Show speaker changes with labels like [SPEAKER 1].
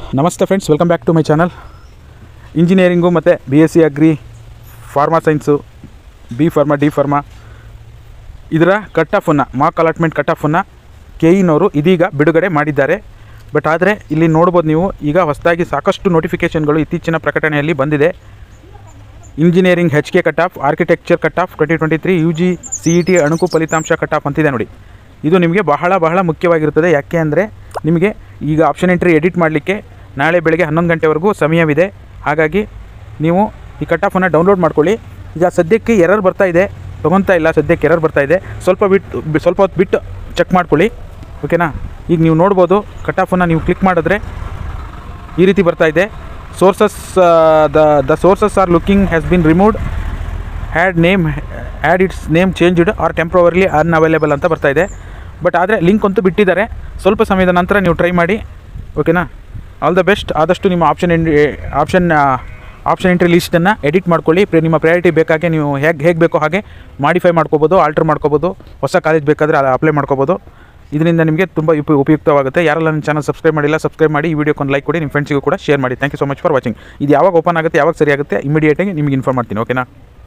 [SPEAKER 1] ನಮಸ್ತೆ friends welcome back to my channel engineering ಮತ್ತು B S C agri pharma science B pharma D pharma ಇದರ cut ಆಫನ್ನು mark allotment cut ಆಫನ್ನು K ಇನವರು ಇದೀಗ ಬಿಡುಗಡೆ ಮಾಡಿದ್ದಾರೆ ಬಟ್ ಆದರೆ ಇಲ್ಲಿ ನೋಡ್ಬೋದು ನೀವು ಈಗ ಹೊಸದಾಗಿ ಸಾಕಷ್ಟು ನೋಟಿಫಿಕೇಷನ್ಗಳು ಇತ್ತೀಚಿನ ಪ್ರಕಟಣೆಯಲ್ಲಿ ಬಂದಿದೆ engineering H K cut off architecture cut off twenty twenty three U G C E T ಅಣುಕು ಫಲಿತಾಂಶ ಕಟ್ ಆಫ್ ಅಂತಿದೆ ನೋಡಿ ಇದು ನಿಮಗೆ ಬಹಳ ಬಹಳ ಮುಖ್ಯವಾಗಿರುತ್ತದೆ ಯಾಕೆ ಅಂದರೆ ನಿಮಗೆ ಈಗ ಆಪ್ಷನ್ ಎಂಟ್ರಿ ಎಡಿಟ್ ಮಾಡಲಿಕ್ಕೆ ನಾಳೆ ಬೆಳಗ್ಗೆ ಹನ್ನೊಂದು ಗಂಟೆವರೆಗೂ ಸಮಯವಿದೆ ಹಾಗಾಗಿ ನೀವು ಈ ಕಟ್ ಆಫನ್ನು ಡೌನ್ಲೋಡ್ ಮಾಡ್ಕೊಳ್ಳಿ ಈಗ ಸದ್ಯಕ್ಕೆ ಎರರ್ ಬರ್ತಾ ಇದೆ ತೊಗೊತಾ ಇಲ್ಲ ಸದ್ಯಕ್ಕೆ ಎರರ್ ಬರ್ತಾ ಇದೆ ಸ್ವಲ್ಪ ಬಿಟ್ಟು ಬಿ- ಸ್ವಲ್ಪ ಹೊತ್ತು ಬಿಟ್ಟು ಚೆಕ್ ಮಾಡ್ಕೊಳ್ಳಿ ಓಕೆನಾ ಈಗ ನೀವು ನೋಡ್ಬೋದು ಕಟ್ ಆಫನ್ನು ನೀವು ಕ್ಲಿಕ್ ಮಾಡಿದ್ರೆ ಈ ರೀತಿ ಬರ್ತಾ ಇದೆ sources the the sources are looking has been removed had name had its name changed or temporarily unavailable ಅಂತ ಬರ್ತಾ ಇದೆ ಬಟ್ ಆದರೆ ಲಿಂಕ್ ಅಂತೂ ಬಿಟ್ಟಿದ್ದಾರೆ ಸ್ವಲ್ಪ ಸಮಯದ ನಂತರ ನೀವು ಟ್ರೈ ಮಾಡಿ ಓಕೆನಾ ಆಲ್ ದ ಬೆಸ್ಟ್ ಆದಷ್ಟು ನಿಮ್ಮ ಆಪ್ಷನ್ ಆಪ್ಷನ್ ಆಪ್ಷನ್ ಎಂಟ್ರಿ ಲಿಸ್ಟನ್ನು ಎಡಿಟ್ ಮಾಡ್ಕೊಳ್ಳಿ ಪ್ರ- ನಿಮ್ಮ ಪ್ರಯಾರಿಟಿ ಬೇಕಾಗೆ ನೀವು ಹೇಗೆ ಹೇಗೆ ಬೇಕೋ ಹಾಗೆ ಮಾಡಿಫೈ ಮಾಡ್ಕೋಬೋದು ಆಲ್ಟ್ರ್ ಮಾಡ್ಕೋಬೋದು ಹೊಸ ಕಾಲೇಜ್ ಬೇಕಾದರೆ ಅಪ್ಲೈ ಮಾಡ್ಕೋಬೋದು ಇದರಿಂದ ನಿಮಗೆ ತುಂಬ ಉಪ ಉಪಯುಕ್ತವಾಗುತ್ತೆ ಯಾರೆಲ್ಲ ನನ್ನ ಚಾನಲ್ ಸಬ್ಸ್ಕ್ರೈಬ್ ಮಾಡಿಲ್ಲ ಸಬ್ಸ್ಕ್ರೈಬ್ ಮಾಡಿ ಈ ವಿಡಿಯೋಕ್ಕೆ ಒಂದು ಲೈಕ್ ಕೊಡಿ ನಿಮ್ಮ ಫ್ರೆಂಡ್ಸಿಗೂ ಕೂಡ ಶೇರ್ ಮಾಡಿ thank you so much for watching ಇದು ಯಾವಾಗ ಓಪನ್ ಆಗುತ್ತೆ ಯಾವಾಗ ಸರಿ ಆಗುತ್ತೆ ಇಮಿಡಿಯೇಟಾಗಿ ನಿಮಗೆ ಇನ್ಫಾರ್ಮ್ ಮಾಡ್ತೀನಿ ಓಕೆನಾ